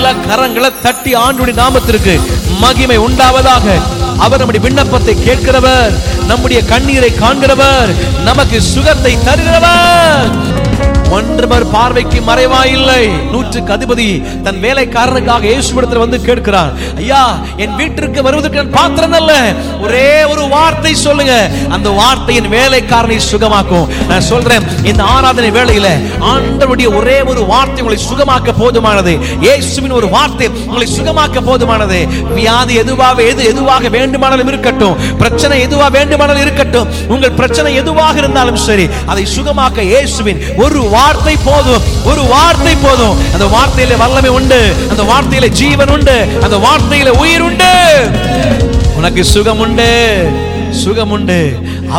நல்ல கரங்களை தட்டி ஆண்டுடைய நாமத்திற்கு மகிமை உண்டாவதாக அவர் நம்முடைய விண்ணப்பத்தை கேட்கிறவர் நம்முடைய கண்ணீரை காண்கிறவர் நமக்கு சுகத்தை தருகிறவர் ஒன்றவர் பார்வைக்கு மறைவா இல்லை நூற்றுக்கு அதிபதி தன் வேலைக்காரனுக்காக இயேசுவிடத்தில் வந்து கேட்கிறார் ஐயா என் வீட்டிற்கு வருவதற்கு நான் பாத்திரம் அல்ல ஒரே ஒரு வார்த்தை சொல்லுங்க அந்த வார்த்தை என் வேலைக்காரனை சுகமாக்கும் நான் சொல்றேன் இந்த ஆராதனை வேளையில ஆண்டவருடைய ஒரே ஒரு வார்த்தை உங்களை சுகமாக்க போதுமானது இயேசுவின் ஒரு வார்த்தை உங்களை சுகமாக்க போதுமானது வியாதி எதுவாக எது எதுவாக வேண்டுமானாலும் இருக்கட்டும் பிரச்சனை எதுவா வேண்டுமானாலும் இருக்கட்டும் உங்கள் பிரச்சனை எதுவாக இருந்தாலும் சரி அதை சுகமாக்க இயேசுவின் ஒரு வார்த்தை போதும் ஒரு வார்த்தை போதும் அந்த வார்த்தையில வல்லமை உண்டு அந்த வார்த்தையில ஜீவன் உண்டு அந்த வார்த்தையில உயிர் உண்டு உனக்கு சுகம் உண்டு சுகம் உண்டு